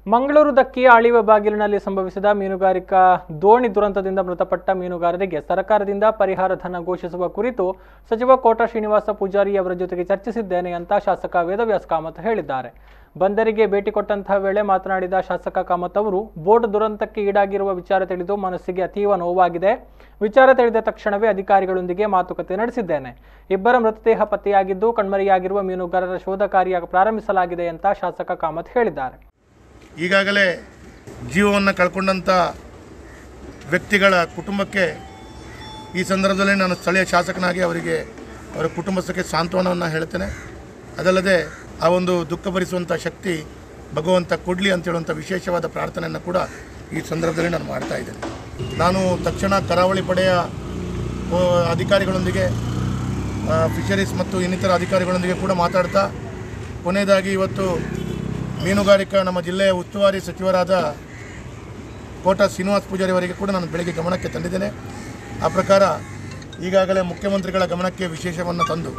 ಮಂಗಳೂರು ದಕ್ಕಿ ಆಳಿವ ಬಾಗಿಲಿನಲ್ಲಿ ಸಂಭವಿಸಿದ ಮೀನುಗಾರಿಕಾ ದೋಣಿ ದುರಂತದಿಂದ ಮೃತಪಟ್ಟ ಮೀನುಗಾರರಿಗೆ ಸರ್ಕಾರದಿಂದ ಪರಿಹಾರ ಧನ ಘೋಷಿಸುವ ಕುರಿತು ಸಚಿವ ಕೋಟ ಶ್ರೀನಿವಾಸ ಪೂಜಾರಿ ಅವರ ಜೊತೆಗೆ ಚರ್ಚಿಸಿದ್ದೇನೆ ಅಂತ ಶಾಸಕ ವೇದವ್ಯಾಸ್ ಕಾಮತ್ ಹೇಳಿದ್ದಾರೆ ಬಂದರಿಗೆ ಭೇಟಿ ಕೊಟ್ಟಂತಹ ವೇಳೆ ಮಾತನಾಡಿದ ಶಾಸಕ ಕಾಮತ್ ಅವರು ಬೋಟ್ ದುರಂತಕ್ಕೆ ಈಡಾಗಿರುವ ವಿಚಾರ ತಿಳಿದು ಮನಸ್ಸಿಗೆ ಅತೀವ ನೋವಾಗಿದೆ ವಿಚಾರ ತಿಳಿದ ತಕ್ಷಣವೇ ಅಧಿಕಾರಿಗಳೊಂದಿಗೆ ಮಾತುಕತೆ ನಡೆಸಿದ್ದೇನೆ ಇಬ್ಬರ ಮೃತದೇಹ ಪತ್ತೆಯಾಗಿದ್ದು ಕಣ್ಮರೆಯಾಗಿರುವ ಮೀನುಗಾರರ ಶೋಧ ಕಾರ್ಯ ಪ್ರಾರಂಭಿಸಲಾಗಿದೆ ಅಂತ ಶಾಸಕ ಕಾಮತ್ ಹೇಳಿದ್ದಾರೆ ಈಗಾಗಲೇ ಜೀವವನ್ನು ಕಳ್ಕೊಂಡಂಥ ವ್ಯಕ್ತಿಗಳ ಕುಟುಂಬಕ್ಕೆ ಈ ಸಂದರ್ಭದಲ್ಲಿ ನಾನು ಸ್ಥಳೀಯ ಶಾಸಕನಾಗಿ ಅವರಿಗೆ ಅವರ ಕುಟುಂಬಸ್ಥಕ್ಕೆ ಸಾಂತ್ವನವನ್ನು ಹೇಳ್ತೇನೆ ಅದಲ್ಲದೆ ಆ ಒಂದು ದುಃಖ ಭರಿಸುವಂಥ ಶಕ್ತಿ ಭಗವಂತ ಕೊಡಲಿ ಅಂತೇಳುವಂಥ ವಿಶೇಷವಾದ ಪ್ರಾರ್ಥನೆಯನ್ನು ಕೂಡ ಈ ಸಂದರ್ಭದಲ್ಲಿ ನಾನು ಮಾಡ್ತಾ ಇದ್ದೇನೆ ನಾನು ತಕ್ಷಣ ಕರಾವಳಿ ಪಡೆಯ ಆ, ಅಧಿಕಾರಿಗಳೊಂದಿಗೆ ಆ, ಫಿಶರೀಸ್ ಮತ್ತು ಇನ್ನಿತರ ಅಧಿಕಾರಿಗಳೊಂದಿಗೆ ಕೂಡ ಮಾತಾಡ್ತಾ ಕೊನೆಯದಾಗಿ ಇವತ್ತು ಮೀನುಗಾರಿಕಾ ನಮ್ಮ ಜಿಲ್ಲೆಯ ಉಸ್ತುವಾರಿ ಸಚಿವರಾದ ಕೋಟ ಶ್ರೀನಿವಾಸ್ ಪೂಜಾರಿ ಅವರಿಗೆ ಕೂಡ ನಾನು ಬೆಳಗ್ಗೆ ಗಮನಕ್ಕೆ ತಂದಿದ್ದೇನೆ ಆ ಪ್ರಕಾರ ಈಗಾಗಲೇ ಮುಖ್ಯಮಂತ್ರಿಗಳ ಗಮನಕ್ಕೆ ವಿಶೇಷವನ್ನು ತಂದು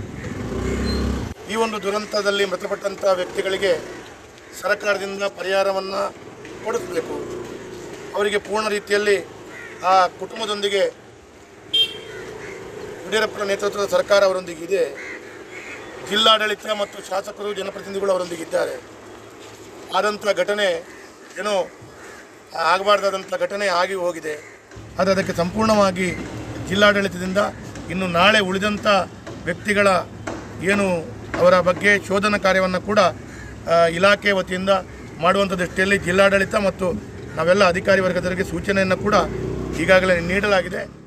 ಈ ಒಂದು ದುರಂತದಲ್ಲಿ ಮೃತಪಟ್ಟಂಥ ವ್ಯಕ್ತಿಗಳಿಗೆ ಸರ್ಕಾರದಿಂದ ಪರಿಹಾರವನ್ನು ಕೊಡಿಸಬೇಕು ಅವರಿಗೆ ಪೂರ್ಣ ರೀತಿಯಲ್ಲಿ ಆ ಕುಟುಂಬದೊಂದಿಗೆ ಯಡಿಯೂರಪ್ಪನ ನೇತೃತ್ವದ ಸರ್ಕಾರ ಅವರೊಂದಿಗೆ ಇದೆ ಜಿಲ್ಲಾಡಳಿತ ಮತ್ತು ಶಾಸಕರು ಜನಪ್ರತಿನಿಧಿಗಳು ಅವರೊಂದಿಗೆ ಇದ್ದಾರೆ ಆದಂಥ ಘಟನೆ ಏನೋ ಆಗಬಾರ್ದಾದಂಥ ಘಟನೆ ಆಗಿ ಹೋಗಿದೆ ಆದರೆ ಅದಕ್ಕೆ ಸಂಪೂರ್ಣವಾಗಿ ಜಿಲ್ಲಾಡಳಿತದಿಂದ ಇನ್ನು ನಾಳೆ ಉಳಿದಂಥ ವ್ಯಕ್ತಿಗಳ ಏನು ಅವರ ಬಗ್ಗೆ ಶೋಧನ ಕಾರ್ಯವನ್ನು ಕೂಡ ಆ, ಇಲಾಖೆ ವತಿಯಿಂದ ಮಾಡುವಂಥ ದೃಷ್ಟಿಯಲ್ಲಿ ಜಿಲ್ಲಾಡಳಿತ ಮತ್ತು ನಾವೆಲ್ಲ ಅಧಿಕಾರಿ ವರ್ಗದವರಿಗೆ ಸೂಚನೆಯನ್ನು ಕೂಡ ಈಗಾಗಲೇ ನೀಡಲಾಗಿದೆ